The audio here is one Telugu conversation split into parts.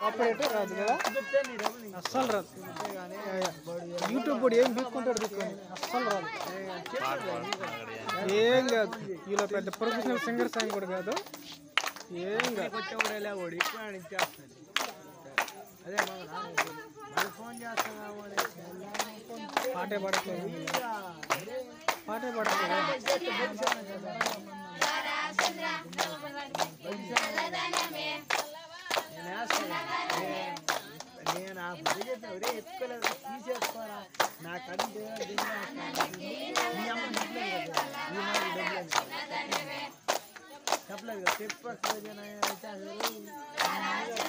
ఆపరేట్ రాదు కదా అస్సలు రాదు యూట్యూబ్ కూడా ఏం బీక్కుంటాడు బీక్కొని అస్సలు రాదు ఏం కాదు ఇలా పెద్ద ప్రొఫెషనల్ సింగర్స్ ఆయన కూడా కాదు ఏం కాదు అదే మరి ఫోన్ చేస్తున్నాము పాటే పడట్లేదు పాటే పడట్లేదు నేను ఆ పని చేస్తే ఒరే ఎత్తుకోలేదు తీసేసుకోరా నాకంటే మీ అమ్మ చెప్పలేదు కదా ఈ మాట డబ్బులు చెప్పలేదు కదా చెప్పలేదు అయితే అసలు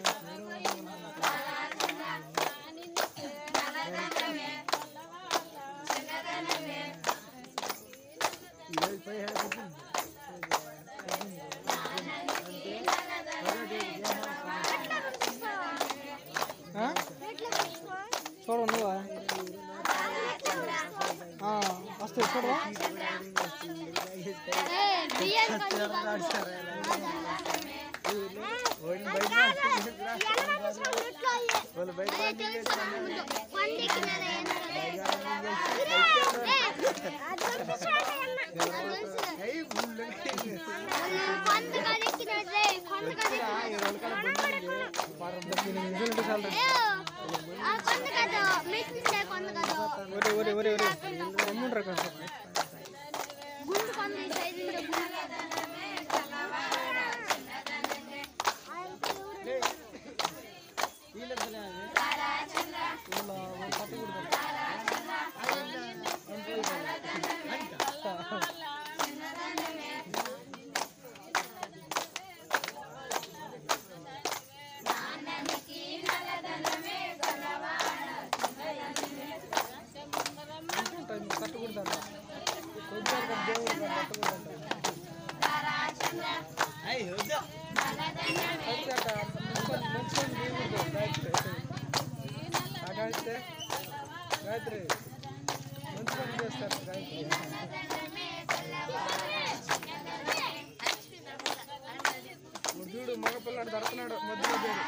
ఈరోజు పదిహేడు పుట్టింది ఆ? చూడు నువ్వా ఆ, వస్తుంది చూడవా వాళ్ళు బయట అయ్యి గుళ్ళు దీనికి నిజం అంటే చాలు ఒరే ఒరే ఒరే ఒరే రమ్ముండ్రా కొంచెం గుండు కొంది సైజు కట్టుకుంటాను దేవుడు కట్టుకుంటాను అయ్యి వద్దు గాయత్రి గాయత్రి మంచి పని చేస్తారు గాయత్రి చూడు మగపిల్లాడు దడుతున్నాడు మధ్య మధ్యలో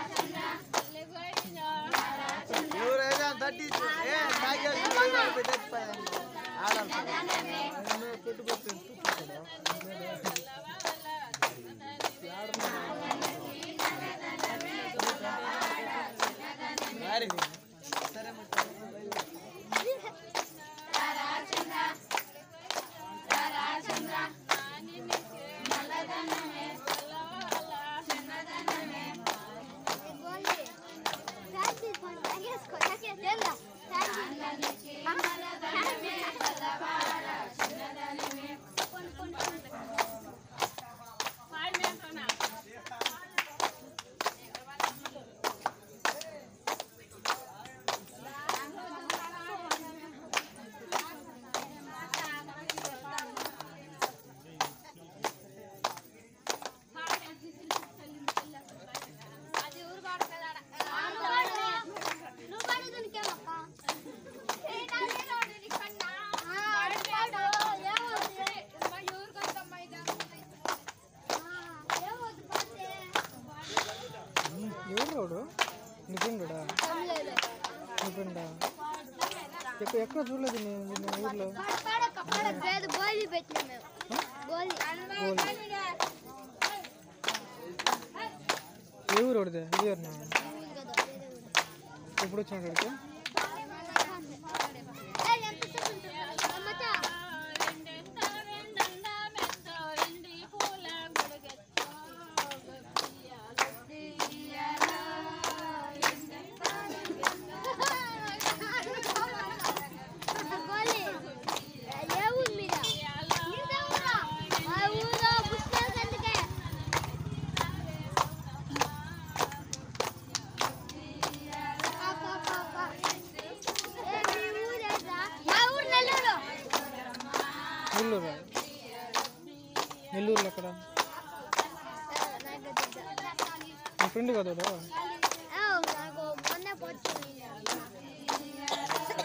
ఎవరైనా తట్టి ఏ తాగేసి తెచ్చిపోయాను ఆడాలి కొట్టుకొచ్చి సరే నువ్వు పడేదానికి ఏమక్క ఎవరు రోడు నిజంగా నిజంగా ఎక్కడ ఎక్కడ చూడలేదు నేను నిన్న ఊర్లో గోలీ పెట్టినా మేము గోలీ ఏ ఊరు రోడ్దే ఇయర్ నా ఎప్పుడు వచ్చినాడు అక్కడికి ఏ ఊరు మీద మా ఊరు పుస్తకాలు అందుకే మా ఊరు నెల్లూరు నెల్లూరు నెల్లూరులో అక్కడ మీ ఫ్రెండ్ కదా వాడు? నాకు మొన్న పొచ్చింది